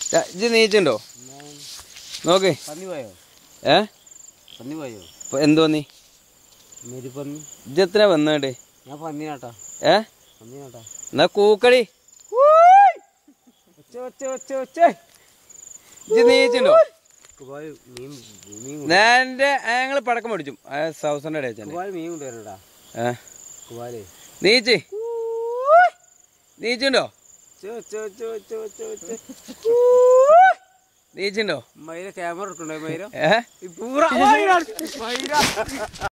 ര- ഇജ്ജ് നീച്ചുണ്ടോ നോക്ക് പന്നി പോയോ ഏ പന്നി പോയോ ഇപ്പൊ എന്തോ നീ മെരി പന്നി ഇജ്ജ് എത്ര വന്നേണ്ടേ ഞാൻ പന്നിനാട്ടാ ഏ പന്നിനാട്ടാ എന്നാ കൂക്കടി ഒച്ച ഒച്ച ഒച്ച ഒച്ച ഇജ്ജ് നീച്ചുണ്ടോ കുബായ് മീൻ മീൻ നേരെ ഞങ്ങള് പടക്കം പഠിച്ചു സൗസന്റെ ഇടയിൽ വെച്ചാൽ കുബായ് മീൻ കൊണ്ടുവരണ്ടാ ഏ കുബാലേ നീച്ച് നീച്ചുണ്ടോ ഒച്ച ഒച്ച ഒച്ച ഒച്ച ഒച്ച ഒച്ച നീച്ചുണ്ടോ മൈര ക്യാമറ എടുക്കണ്ടോ മൈര ഏ പൂറ മൈര